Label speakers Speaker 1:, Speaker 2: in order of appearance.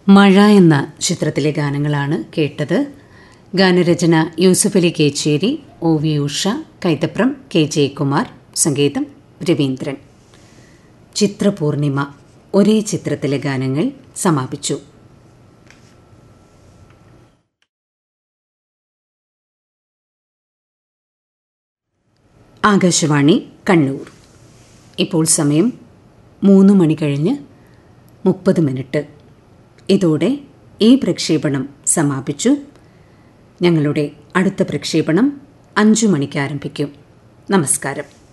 Speaker 1: മഴ എന്ന ചിത്രത്തിലെ ഗാനങ്ങളാണ് കേട്ടത് ഗാനരചന Yusuf Ali Kecheri O V Usha Kaithapram K Jayakumar സംഗീതം രവീന്ദ്രൻ ചിത്രപൂർണിമ ഒരേ ചിത്രത്തിലെ ഗാനങ്ങൾ സമാപിച്ചു ആകാശവാണി കണ്ണൂർ ഇപ്പോൾ സമയം മൂന്ന് മണി കഴിഞ്ഞ് മുപ്പത് മിനിറ്റ് ഇതോടെ ഈ പ്രക്ഷേപണം സമാപിച്ചു ഞങ്ങളുടെ അടുത്ത പ്രക്ഷേപണം അഞ്ചു മണിക്ക് ആരംഭിക്കും നമസ്കാരം